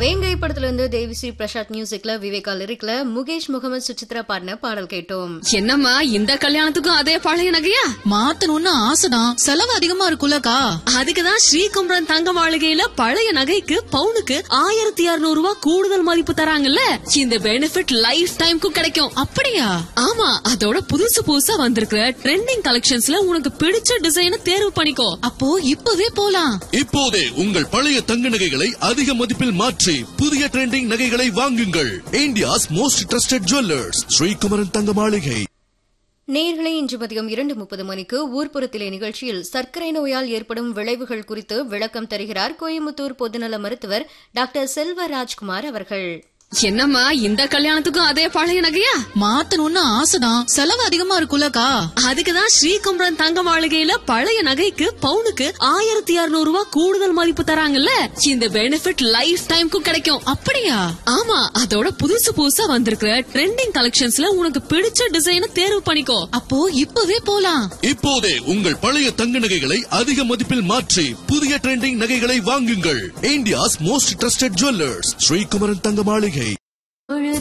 வேங்கை படத்துல இருந்து தேவிஸ்ரீ பிரசாத் மியூசிக்ல விவேகா லிரிக்ல முகேஷ் முகமது சுசித்ரா பாடின பாடல் கேட்டோம் என்னம்மா இந்த கல்யாணத்துக்கும் அதே பழைய நகையா மாத்தணும்னு ஆசைதான் செலவு அதிகமா இருக்குல்லக்கா அதுக்குதான் ஸ்ரீகுமரன் தங்க மாளிகையில பழைய நகைக்கு பவுனுக்கு ஆயிரத்தி இருநூறு ரூபாய் கூடுதல் மதிப்பு தராங்கல்ல இந்த பெனிஃபிட் லைஃப் டைம்க்கும் கிடைக்கும் அப்படியா ஆமா அதோட புதுசு புதுசா வந்திருக்கிற ட்ரெண்டிங் கலெக்ஷன்ஸ்ல உனக்கு பிடிச்ச டிசைனை தேர்வு பண்ணிக்கோ அப்போ இப்பவே போலாம் இப்போதே உங்கள் பழைய தங்க நகைகளை அதிக மதிப்பில் மாற்றி புதிய ட்ரெண்டிங் நகைகளை வாங்குங்கள் India's most trusted jewellers Srikumaran Thanga Maaligai நேர்களை இன்று மதியம் இரண்டு முப்பது மணிக்கு ஊர்ப்புறத்திலே நிகழ்ச்சியில் சர்க்கரை நோயால் ஏற்படும் விளைவுகள் குறித்து விளக்கம் தருகிறார் கோயம்புத்தூர் பொதுநல மருத்துவர் டாக்டர் செல்வ ராஜ்குமார் அவர்கள் என்னம்மா இந்த கல்யாணத்துக்கும் அதே பழைய நகையா மாத்தணும்னு ஆசைதான் செலவு அதிகமா இருக்குல்லக்கா அதுக்குதான் ஸ்ரீகுமரன் தங்க மாளிகையில பழைய நகைக்கு பவுனுக்கு ஆயிரத்தி இருநூறு ரூபாய் கூடுதல் மதிப்பு தராங்கல்ல இந்த பெனிஃபிட் லைஃப் டைம்க்கும் கிடைக்கும் அப்படியா ஆமா அதோட புதுசு புதுசா வந்திருக்கிற ட்ரெண்டிங் கலெக்ஷன்ஸ்ல உனக்கு பிடிச்ச டிசைனை தேர்வு பண்ணிக்கோ அப்போ இப்பவே போலாம் இப்போதே உங்கள் பழைய தங்க நகைகளை அதிக மதிப்பில் மாற்றி புதிய ட்ரெண்டிங் நகைகளை வாங்குங்கள் India's most trusted jewellers Srikumaran Thanga மாளிகை